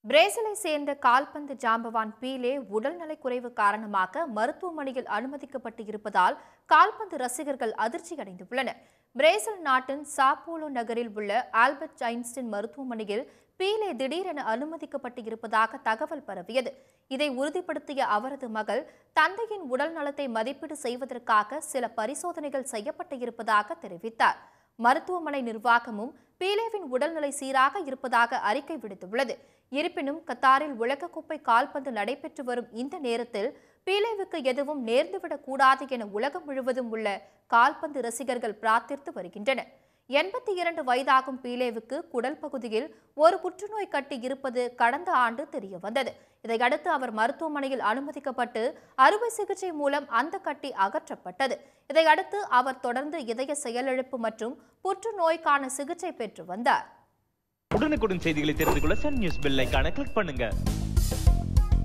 பிரேசிலை சேர்ந்த கால்பந்து ஜாம்பவான் பீலே உடல்நலக் குறைவு காரணமாக மருத்துவமனையில் அனுமதிக்கப்பட்டு இருப்பதால் கால்பந்து ரசிகர்கள் அதிர்ச்சியடைந்துள்ளனர் பிரேசில் நாட்டின் சாப்போலோ நகரில் உள்ள ஆல்பர்ட் ஐன்ஸ்டின் மருத்துவமனையில் பீலே திடீரென அனுமதிக்கப்பட்டு இருப்பதாக தகவல் பரவியது இதை உறுதிப்படுத்திய அவரது மகள் தந்தையின் உடல் நலத்தை மதிப்பீடு செய்வதற்காக சில பரிசோதனைகள் செய்யப்பட்டு இருப்பதாக தெரிவித்தார் மருத்துவமனை நிர்வாகமும் பீலேவின் உடல்நிலை சீராக இருப்பதாக அறிக்கை விடுத்துள்ளது இருப்பினும் கத்தாரில் உலகக்கோப்பை கால்பந்து நடைபெற்று வரும் இந்த நேரத்தில் பீலேவுக்கு எதுவும் நேர்ந்துவிடக் கூடாது என உலகம் முழுவதும் உள்ள கால்பந்து ரசிகர்கள் பிரார்த்தித்து வருகின்றனர் எண்பத்தி இரண்டு வயதாகும் பீலேவுக்கு குடல் பகுதியில் ஒரு புற்றுநோய் கட்டி இருப்பது கடந்த ஆண்டு தெரிய வந்தது இதையடுத்து அவர் மருத்துவமனையில் அனுமதிக்கப்பட்டு அறுவை சிகிச்சை மூலம் அந்த கட்டி அகற்றப்பட்டது இதையடுத்து அவர் தொடர்ந்து இதய செயலிழப்பு மற்றும் புற்றுநோய்க்கான சிகிச்சை பெற்று வந்தார் உடனுக்குடன் செய்திகளை தெரிந்து கொள்ள சன் நியூஸ் பெல் ஐகானை கிளிக் பண்ணுங்க